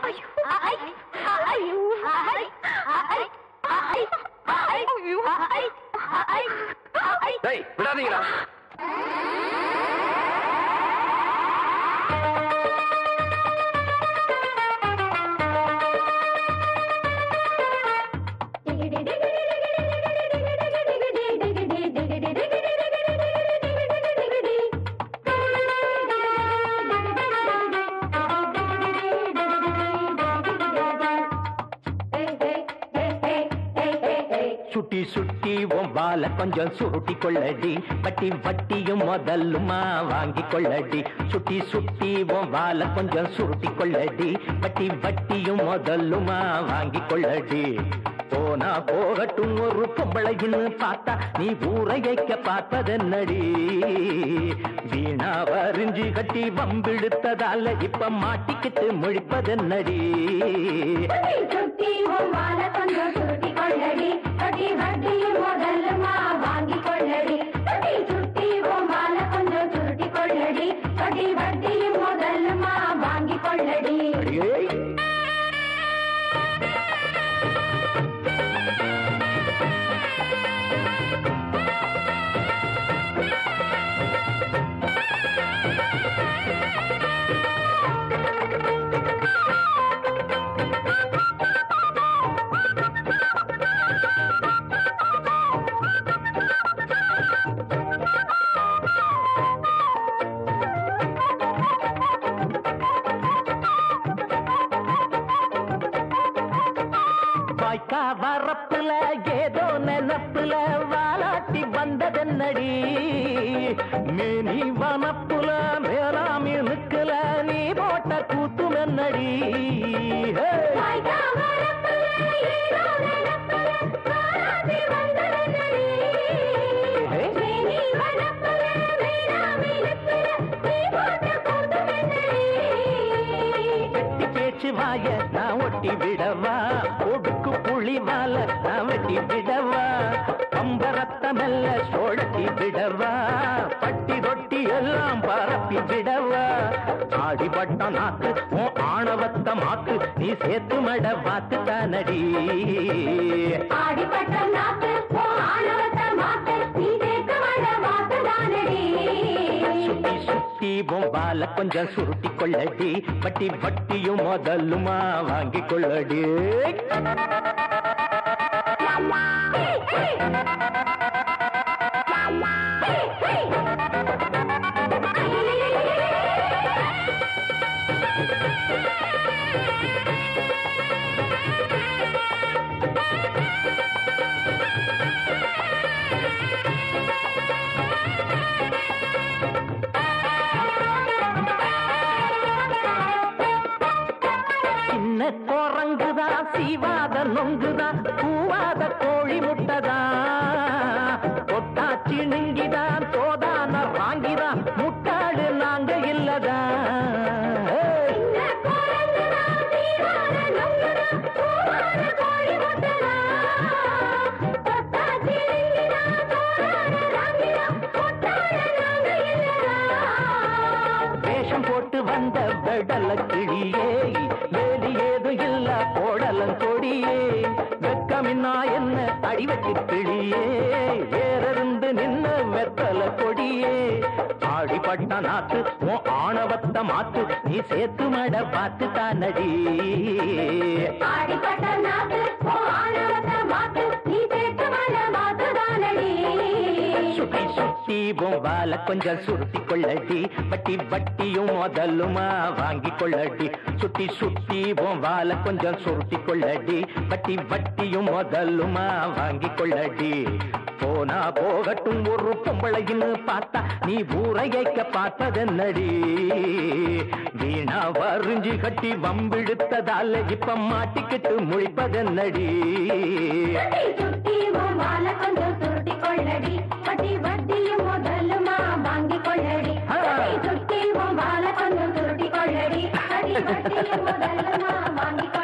டேய் விடாதீங்களா சுட்டி சுட்டி உன் வால கொஞ்சம் சுருட்டி கொள்ளடி வட்டி வட்டியும் முதல்லுமா வாங்கி கொள்ளடி சுட்டி சுட்டி உன் வால கொஞ்சம் சுருட்டி கொள்ளடி வட்டி வட்டியும் முதல்லுமா வாங்கி கொள்ளடி போனா போகட்டும் ஒரு பொம்பளைன்னு பார்த்தா நீ ஊரையைக்க பார்ப்பதென்னடி வீணா வரிஞ்சு கட்டி வம்பிழுத்ததால இப்ப மாட்டிக்கிட்டு முழிப்பதென்னடி சுட்டி உமால கொஞ்சம் சுருட்டி கொள்ளடி கட்டி வட்டியும் முதல்லுமா வாங்கி கொள்ளடி கட்டி சுட்டி உமால கொஞ்சம் சுருட்டி கொள்ளடி கட்டி வட்டியும் முதல்லுமா வாங்கி கொள்ளடி ஏய் வாய்க்கா வரப்புல ஏதோ நினப்புல வாலாட்டி வந்ததென்னடி மேனி வனப்புல மேலாமி நிக்கல நீ போட்ட கூத்தும் என்னடி ஹே! வாய்க்கா வரப்புல ஏதோ நினைப்புல வாராதி வந்ததென்னடி. மேனி வனப்புல வேளாமை நிற்கிற நீ போட்ட கூட்டமென்னடி. வெட்டி பேச்சு வாய நான் ஒட்டி விடவா ஒடுக்கு புளி மால நான் வெட்டி விடவா பம்பரத்தமெல்ல சோழட்டி விடவா பட்டி ரொட்டி எல்லாம் பரப்பி விடவா ஆடிப்பட்ட நாக்கு உன் ஆணவத்த மாக்கு நீ சேர்த்து மட பார்த்து தானடி ஆடிப்பட்ட நாக்கு ஓ ஆணவத்த மாத்து நீ சேர்த்து மட மாத்துதானடி சுத்தி சுத்தி பொம்பால கொஞ்சம் சுருட்டி கொள்ளடி வட்டி வட்டியும் முதல்லுமா வாங்கி கொள்ளடி சின்ன குரங்குதா சீவாத நொங்குதா பூவாத கோழி முட்டதா தொட்டாச்சி நெங்கிதான் தோதான வாங்கிதா முட்டாடு நாங்க இல்லதா ஏய்! வேஷம் போட்டு வந்த வெடல கிளியே வேலி ஏதும் இல்ல போடலம் கொடியே வெக்கமின்னா என்ன அடிவெட்டி கிளியே வேறிருந்து நின்ன வெத்தல கொடியே ஆடிப்பட்ட நாக்கு உன் ஆணவத்த மாத்து நீ சேர்த்து மட பார்த்து தானடி ஆடிப்பட்ட நாக்கு ஓ ஆணவத்த மாத்து நீ சேர்த்து மட மாத்துதானடி சுத்தி சுத்தி பொம்பால கொஞ்சம் சுருட்டி கொள்ளடி வட்டி வட்டியும் முதலுமா வாங்கி கொள்ளடி சுத்தி சுத்தி பொம்பால கொஞ்சம் சுருட்டி கொள்ளடி வட்டி வட்டியும் முதலுமா வாங்கி கொள்ளடி போனா போகட்டும் ஒரு பொம்பளைன்னு பார்த்தா நீ ஊரையைக்க பார்த்ததென்னடி வீணா வரிஞ்சு கட்டி வம்பிழுத்ததால இப்ப மாட்டிக்கிட்டு முழிப்பதென்னடி சுத்தி சுத்தி உன் வாழ கொஞ்சம் சுருட்டி கொள்ளடி வட்டி வட்டியும் முதலுமா வாங்கி கொள்ளடி சுத்தி சுத்தி உன் வாழ கொஞ்சம் சுருட்டி கொள்ளடி வட்டி வட்டியும் முதலுமா வாங்கி